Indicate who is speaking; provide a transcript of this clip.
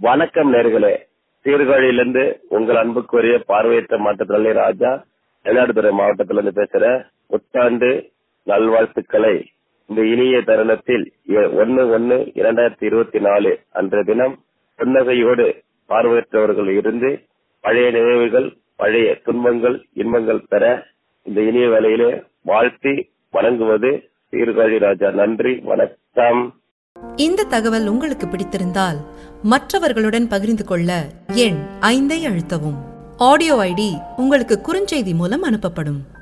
Speaker 1: வணக்கம் நேர்களே சீர்காழியிலிருந்து உங்கள் அன்புக்குரிய பார்வையற்ற மாற்றுத்திறனாளி ராஜா மயிலாடுதுறை மாவட்டத்துல இருந்து பேசுறேன் புத்தாண்டு நல்வாழ்த்துக்களை இந்த இனிய தருணத்தில் ஒன்னு ஒன்னு இரண்டாயிரத்தி இருபத்தி நாலு அன்றைய தினம் புன்னகையோடு பார்வையற்றவர்கள் இருந்து பழைய நினைவுகள் பழைய துன்பங்கள் இன்பங்கள் பெற இந்த இனிய வேலையிலே வாழ்த்தி வணங்குவது சீர்காழி ராஜா நன்றி வணக்கம்
Speaker 2: இந்த தகவல் உங்களுக்கு பிடித்திருந்தால் மற்றவர்களுடன் பகிர்ந்து கொள்ள எண் ஐந்தை அழுத்தவும் ஆடியோ ஐடி உங்களுக்கு குறுஞ்செய்தி மூலம் அனுப்பப்படும்